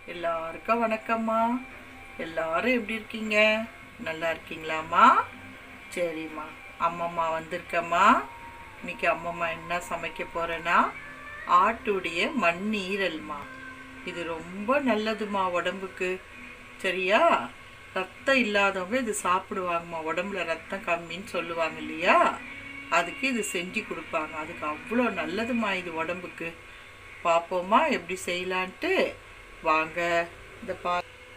எல்லாருக்கும் வணக்கம்மா எல்லாரும் எப்படி இருக்கீங்க நல்லா இருக்கீங்களாம்மா சரிம்மா அம்மம்மா வந்திருக்கம்மா இன்னைக்கு அம்மம்மா என்ன சமைக்க போறேன்னா ஆட்டுடைய மண்ணீரல்மா இது ரொம்ப நல்லதுமா உடம்புக்கு சரியா ரத்தம் இல்லாதவங்க இது சாப்பிடுவாங்கம்மா உடம்புல ரத்தம் கம்மின்னு சொல்லுவாங்க இல்லையா அதுக்கு இது செஞ்சு கொடுப்பாங்க அதுக்கு அவ்வளோ நல்லதுமா இது உடம்புக்கு பார்ப்போமா எப்படி செய்யலான்ட்டு வாங்க இந்த பா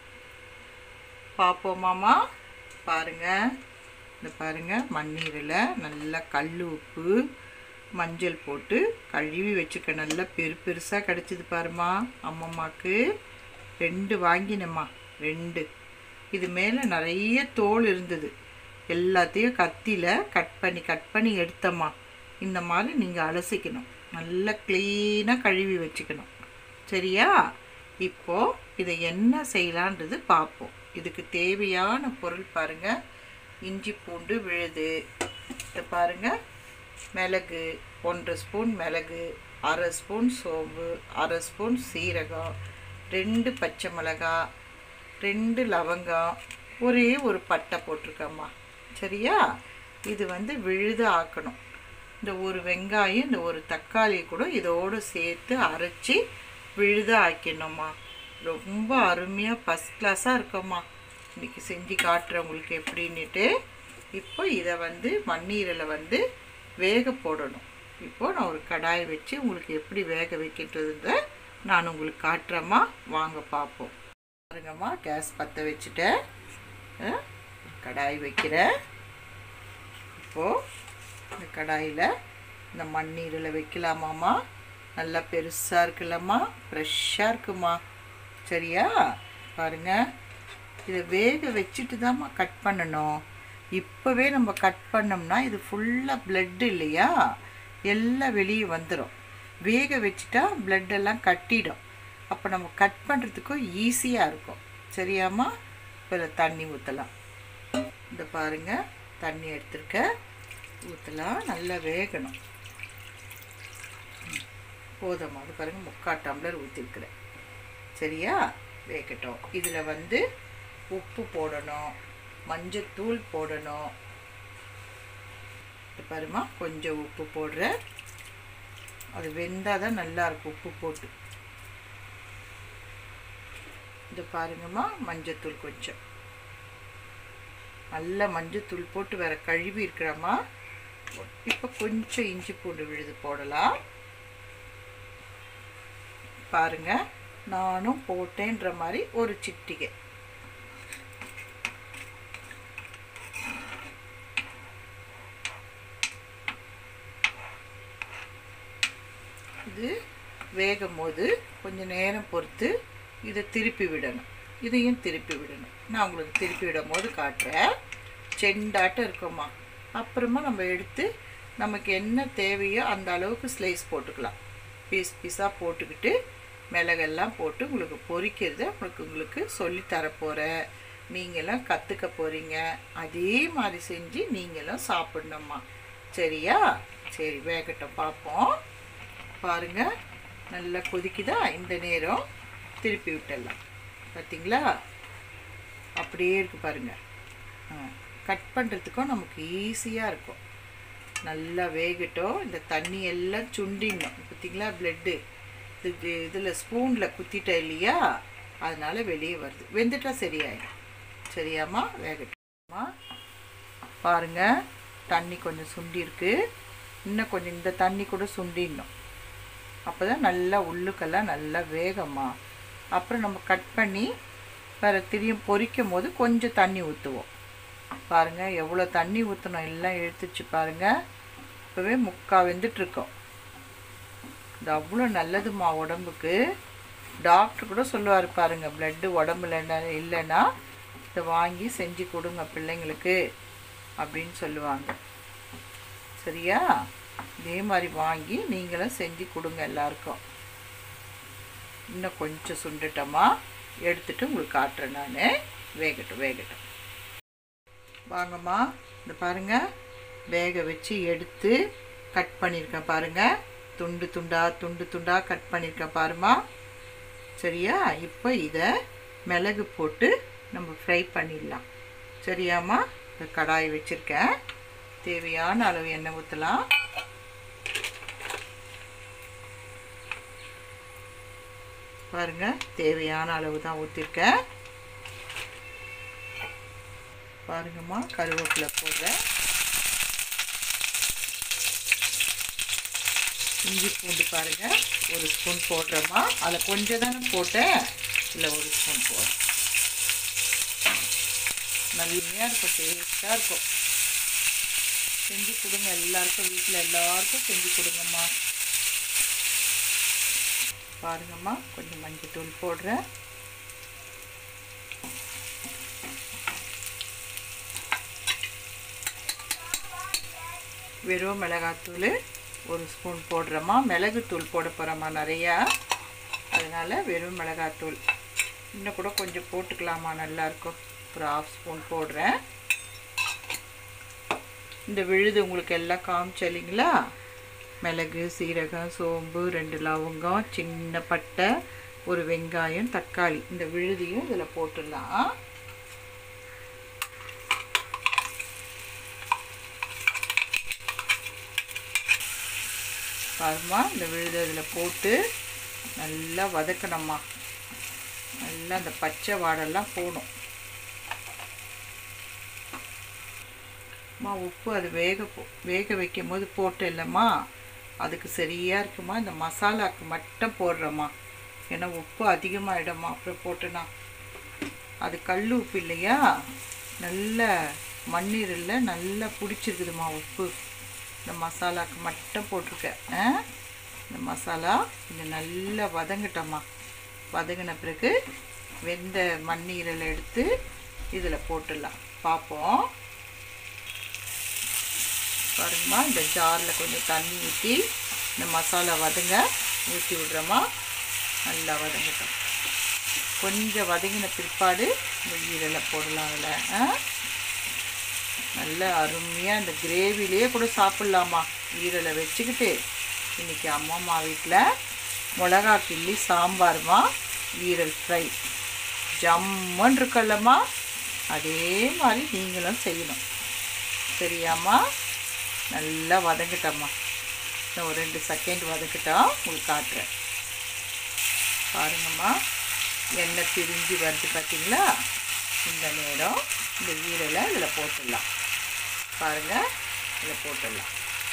பார்ப்போமாம்மா பாருங்க இந்த பாருங்க மண்ணீரில் நல்லா கல் உப்பு மஞ்சள் போட்டு கழுவி வச்சுக்க நல்லா பெரு பெருசாக கிடச்சிது பாருமா அம்மம்மாக்கு ரெண்டு வாங்கினேம்மா ரெண்டு இது மேலே நிறைய தோல் இருந்தது எல்லாத்தையும் கத்தியில் கட் பண்ணி கட் பண்ணி எடுத்தம்மா இந்த மாதிரி நீங்கள் அலசிக்கணும் நல்லா க்ளீனாக கழுவி வச்சுக்கணும் சரியா இப்போது இதை என்ன செய்யலான்றது பார்ப்போம் இதுக்கு தேவையான பொருள் பாருங்கள் இஞ்சி பூண்டு விழுது இதை பாருங்கள் மிளகு ஒன்றரை ஸ்பூன் மிளகு அரை ஸ்பூன் சோம்பு அரை ஸ்பூன் சீரகம் ரெண்டு பச்சை மிளகாய் ரெண்டு லவங்கம் ஒரே ஒரு பட்டை போட்டிருக்கம்மா சரியா இது வந்து விழுது ஆக்கணும் இந்த ஒரு வெங்காயம் இந்த ஒரு தக்காளி கூட இதோடு சேர்த்து அரைச்சி விழுத ஆக்கிடணும்மா ரொம்ப அருமையாக ஃபஸ்ட் கிளாஸாக இருக்கம்மா இன்றைக்கி செஞ்சு காட்டுறேன் உங்களுக்கு எப்படின்னுட்டு இப்போ இதை வந்து மண்ணீரலை வந்து வேக போடணும் இப்போது நான் ஒரு கடாய் வச்சு உங்களுக்கு எப்படி வேக வைக்கின்றதுன்ற நான் உங்களுக்கு காட்டுறேம்மா வாங்க பார்ப்போம் பாருங்கம்மா கேஸ் பற்ற வச்சுட்டேன் அஹ், கடாய் வைக்கிறேன் இப்போது இந்த கடாயில் இந்த மண்ணீரில் வைக்கலாமாம்மா நல்லா பெருசாக இருக்குல்லம்மா ஃப்ரெஷ்ஷாக இருக்குமா சரியா பாருங்க இதை வேக வச்சுட்டு தாம்மா கட் பண்ணணும் இப்போவே நம்ம கட் பண்ணோம்னா இது ஃபுல்லாக blood இல்லையா எல்லாம் வெளியே வந்துடும் வேக வச்சுட்டா blood எல்லாம் கட்டிடும் அப்போ நம்ம கட் பண்ணுறதுக்கும் ஈஸியாக இருக்கும் சரியாம்மா இப்போ இதில் தண்ணி ஊற்றலாம் இந்த பாருங்க தண்ணி எடுத்துருக்க ஊற்றலாம் நல்லா வேகணும் ம், போதும்மா அது பாருங்க முக்கால் டம்ளர் ஊற்றிருக்கிறேன் சரியா வேகட்டும் இதில் வந்து உப்பு போடணும் மஞ்சத்தூள் போடணும் இது பாருமா கொஞ்சம் உப்பு போடுறேன் அது வெந்தால் தான் நல்லா இருக்கும் உப்பு போட்டு இது பாருங்கம்மா மஞ்சத்தூள் கொஞ்சம் நல்ல மஞ்சத்தூள் போட்டு வேற கழுவி இருக்கிறாம்மா இப்போ கொஞ்சம் இஞ்சி பூண்டு விழுது போடலாம் பாருங்க நானும் போட்டேன்ற மாதிரி ஒரு சிட்டிகை இது வேகும் போது கொஞ்சம் நேரம் பொறுத்து இதை திருப்பி விடணும் இதையும் திருப்பி விடணும் நான் உங்களுக்கு திருப்பி விடும் போது காட்டுறேன் செண்டாட்டம் இருக்குமா அப்புறமா நம்ம எடுத்து நமக்கு என்ன தேவையோ அந்த அளவுக்கு ஸ்லைஸ் போட்டுக்கலாம் பீஸ் பீஸாக போட்டுக்கிட்டு மிளகெல்லாம் போட்டு உங்களுக்கு பொரிக்கிறத உங்களுக்கு உங்களுக்கு சொல்லி தரப்போகிறேன் நீங்களும் கற்றுக்க போகிறீங்க அதே மாதிரி செஞ்சு நீங்களும் சாப்பிடணும்மா சரியா சரி வேகட்டும் பார்ப்போம் பாருங்க நல்லா கொதிக்குதா இந்த நேரம் திருப்பி விட்டுடலாம் பார்த்தீங்களா அப்படியே இருக்கு பாருங்க கட் பண்ணுறதுக்கும் நமக்கு ஈஸியாக இருக்கும் நல்லா வேகட்டும் இந்த தண்ணி எல்லாம் சுண்டிடணும் பார்த்தீங்களா பிளட்டு இது இதில் ஸ்பூனில் குத்திட்டேன் இல்லையா அதனால வெளியே வருது வெந்துட்டா சரியாயிடும் சரியாம்மா வேகட்டும்மா பாருங்க தண்ணி கொஞ்சம் சுண்டி இருக்கு இன்னும் கொஞ்சம் இந்த தண்ணி கூட சுண்டிடணும் அப்போ தான் நல்லா உள்ளுக்கெல்லாம் நல்லா வேகமா அப்புறம் நம்ம கட் பண்ணி வேறு திரும்பியும் பொரிக்கும் போது கொஞ்சம் தண்ணி ஊற்றுவோம் பாருங்கள் எவ்வளோ தண்ணி ஊற்றணும் எல்லாம் இழுத்துச்சு பாருங்கள் இப்போவே முக்கா வெந்துட்டுருக்கோம் இது அவ்வளோ நல்லதுமா உடம்புக்கு டாக்டர் கூட சொல்லுவார் பாருங்க பிளட்டு உடம்புல என்ன இல்லைன்னா இதை வாங்கி செஞ்சு கொடுங்க பிள்ளைங்களுக்கு அப்படின்னு சொல்லுவாங்க சரியா இதே மாதிரி வாங்கி நீங்களும் செஞ்சு கொடுங்க எல்லாருக்கும் இன்னும் கொஞ்சம் சுண்டுட்டோமா எடுத்துட்டு உங்களுக்கு காட்டுறேன் நான் வேகட்டும் வேகட்டும் வாங்கம்மா இந்த பாருங்க வேக வச்சு எடுத்து கட் பண்ணியிருக்கேன் பாருங்க துண்டு துண்டா துண்டு துண்டா கட் பண்ணியிருக்கேன் பாருமா சரியா இப்போ இதை மிளகு போட்டு நம்ம ஃப்ரை பண்ணிடலாம் சரியாம்மா இந்த கடாய் வச்சுருக்கேன் தேவையான அளவு எண்ணெய் ஊற்றலாம் பாருங்க தேவையான அளவு தான் ஊற்றிருக்கேன் பாருங்கம்மா கருவேப்பிலை போடுறேன் இஞ்சி பூண்டு பாருங்க ஒரு ஸ்பூன் போடுறேம்மா அதில் கொஞ்சம் தானே போட்டேன் இல்லை ஒரு ஸ்பூன் போடுறேன் நல்லையாக இருக்கும் டேஸ்ட்டாக இருக்கும் செஞ்சு கொடுங்க எல்லாருக்கும் வீட்டில் எல்லாருக்கும் செஞ்சு கொடுங்கம்மா பாருங்கம்மா கொஞ்சம் மஞ்சத்தூள் போடுறேன் வெறும் மிளகாத்தூள் ஒரு ஸ்பூன் போடுறோமா மிளகுத்தூள் போட போகிறோமா நிறையா அதனால் வெறும் மிளகாத்தூள் இன்னும் கூட கொஞ்சம் போட்டுக்கலாமா நல்லாயிருக்கும் ஒரு ஆஃப் ஸ்பூன் போடுறேன் இந்த விழுது உங்களுக்கு எல்லாம் காமிச்சு இல்லைங்களா மிளகு சீரகம் சோம்பு ரெண்டு லவங்கம் சின்ன பட்டை ஒரு வெங்காயம் தக்காளி இந்த விழுதியும் இதில் போட்டுடலாம் பாருமா இந்த விழுது இதில் போட்டு நல்லா வதக்கணும்மா நல்லா அந்த பச்சை வாடெல்லாம் போகணும் அம்மா உப்பு அது வேக போ வேக வைக்கும் போது போட்டு இல்லைம்மா அதுக்கு சரியாக இருக்குமா இந்த மசாலாவுக்கு மட்டும் போடுறோம்மா ஏன்னா உப்பு அதிகமாகிடும்மா அப்புறம் போட்டுனா அது கல் உப்பு இல்லையா நல்ல மண்ணீரில் நல்லா பிடிச்சிருக்குதுமா உப்பு இந்த மசாலாவுக்கு மட்டும் போட்டிருக்கேன் ஆ? இந்த மசாலா கொஞ்சம் நல்லா வதங்கட்டம்மா வதங்கின பிறகு வெந்த மண்ணீரலை எடுத்து இதில் போட்டுடலாம் பார்ப்போம் பாருங்கம்மா இந்த ஜாரில் கொஞ்சம் தண்ணி ஊற்றி இந்த மசாலா வதங்க ஊற்றி விட்றோமா நல்லா வதங்கட்டும் கொஞ்சம் வதங்கின பிற்பாடு இந்த ஈரலை போடலாம் அதில் ஆ நல்ல அருமையாக இந்த கிரேவிலேயே கூட சாப்பிட்லாமா ஈரலை வச்சுக்கிட்டு இன்றைக்கி அம்மா வீட்டில் மிளகா கிள்ளி சாம்பார்மா ஈரல் ஃப்ரை ஜம்முன்னு இருக்கல்லம்மா அதே மாதிரி நீங்களும் செய்யணும் சரியாம்மா நல்லா வதங்கிட்டம்மா இன்னும் ஒரு ரெண்டு செகண்ட் வதக்கிட்டா உங்களுக்கு காட்டுறேன் பாருங்கம்மா எண்ணெய் பிரிஞ்சு வருது பார்த்தீங்களா இந்த நேரம் இந்த ஈரலை இதில் போட்டுடலாம் பாருங்கள் இதில் போட்டுடலாம்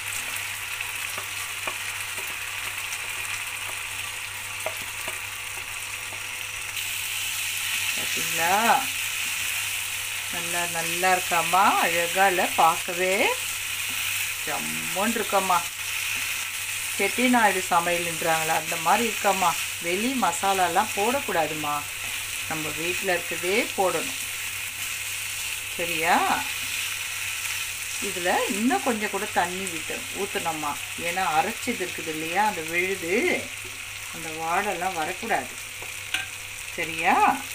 பார்த்தீங்களா நல்லா நல்லா இருக்காம்மா அழகாக இல்லை பார்க்கவே ஜம்முன்னு இருக்கம்மா செட்டிநாயுடு சமையல்ன்றாங்களா அந்த மாதிரி இருக்கம்மா வெளி மசாலாலாம் போடக்கூடாதும்மா நம்ம வீட்டில் இருக்கிறதே போடணும் சரியா இதில் இன்னும் கொஞ்சம் கூட தண்ணி விட்டு ஊற்றணும்மா ஏன்னா அரைச்சது இருக்குது இல்லையா அந்த விழுது அந்த வாடெல்லாம் வரக்கூடாது சரியா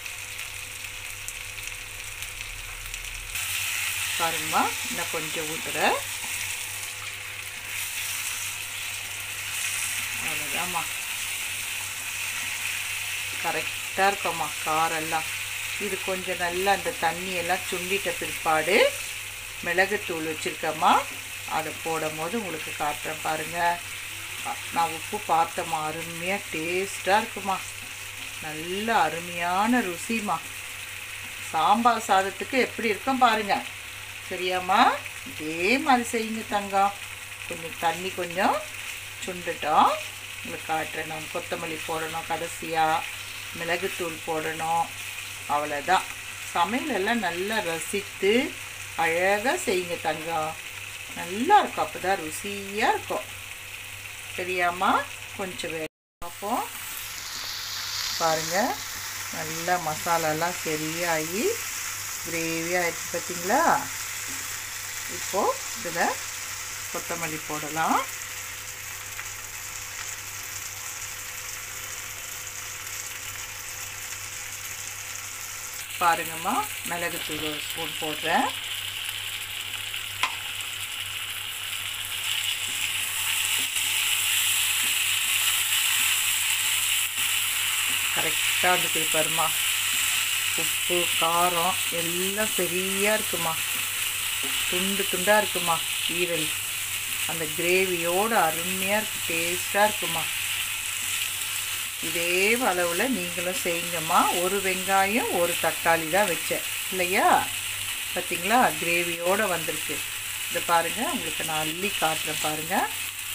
பாருங்கம்மா இன்னும் கொஞ்சம் ஊற்றுறேன் அவ்வளோதாம்மா கரெக்டாக இருக்கம்மா காரெல்லாம் இது கொஞ்சம் நல்லா அந்த தண்ணியெல்லாம் சுண்டிட்ட பிற்பாடு மிளகுத்தூள் வச்சுருக்கம்மா அதை போடும் போது உங்களுக்கு காட்டுறேன் பாருங்கள் நான் உப்பு பார்த்தம்மா அருமையாக டேஸ்ட்டாக இருக்குமா நல்ல அருமையான ருசிமா சாம்பார் சாதத்துக்கு எப்படி இருக்கும் பாருங்க சரியாம்மா இதே மாதிரி செய்யுங்க தங்கம் கொஞ்சம் தண்ணி கொஞ்சம் சுண்டுட்டோம் உங்களுக்கு காட்டுறேன் நான் கொத்தமல்லி போடணும் கடைசியாக மிளகுத்தூள் போடணும் அவ்வளோதான் சமையலெல்லாம் நல்லா ரசித்து அழகாக செய்யுங்க தங்கம் நல்லா இருக்கும் அப்போ தான் ருசியாக இருக்கும் சரியாம்மா கொஞ்சம் வே பார்ப்போம் பாருங்கள் நல்லா மசாலாலாம் சரியாகி கிரேவி ஆயிடுச்சு பார்த்தீங்களா இப்போது இதில் கொத்தமல்லி போடலாம் பாருங்கம்மா மிளகுத்தூள் ஒரு ஸ்பூன் போடுறேன் கரெக்டாக கரெக்டாக வந்துட்டு பாருமா உப்பு காரம் எல்லாம் சரியாக இருக்குமா துண்டு துண்டாக இருக்குமா ஈரல் அந்த கிரேவியோடு அருமையாக இருக்கு டேஸ்ட்டாக இருக்குமா இதே அளவில் நீங்களும் செய்யுங்கம்மா ஒரு வெங்காயம் ஒரு தக்காளி தான் வச்சேன் இல்லையா பார்த்தீங்களா கிரேவியோடு வந்திருக்கு இதை பாருங்கள் உங்களுக்கு நான் அள்ளி காட்டுறேன் பாருங்கள்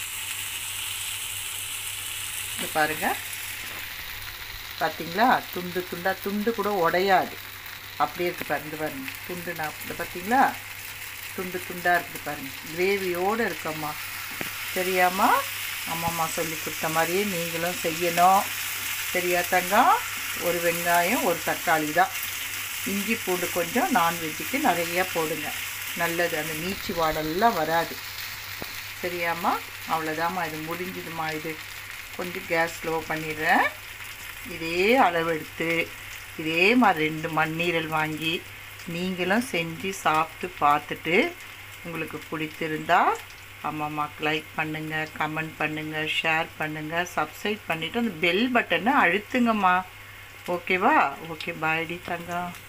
இது பாருங்கள் பார்த்தீங்களா துண்டு துண்டா துண்டு கூட உடையாது அப்படியே இருக்குது பாருங்க இது பாருங்க துண்டு நான் இந்த பார்த்தீங்களா துண்டு துண்டாக இருக்குது பாருங்க கிரேவியோடு இருக்கம்மா சரியாம்மா அம்மம்மா சொல்லி கொடுத்த மாதிரியே நீங்களும் செய்யணும் சரியா தங்கம் ஒரு வெங்காயம் ஒரு தக்காளி தான் இஞ்சி பூண்டு கொஞ்சம் நான்வெஜ்ஜுக்கு நிறையா போடுங்க நல்லது அந்த நீச்சி வாடெல்லாம் வராது சரியாம்மா அவ்வளோதாம்மா இது முடிஞ்சுதுமா இது கொஞ்சம் கேஸ் ஸ்லோ பண்ணிடுறேன் இதே அளவெடுத்து இதே மாதிரி ரெண்டு மண்ணீரல் வாங்கி நீங்களும் செஞ்சு சாப்பிட்டு பார்த்துட்டு உங்களுக்கு பிடித்திருந்தா அம்மாமாக்கு லைக் பண்ணுங்கள் கமெண்ட் பண்ணுங்கள் ஷேர் பண்ணுங்கள் சப்ஸ்கிரைப் பண்ணிவிட்டு அந்த பெல் பட்டனை அழுத்துங்கம்மா ஓகேவா ஓகே பாய்டி தங்கம்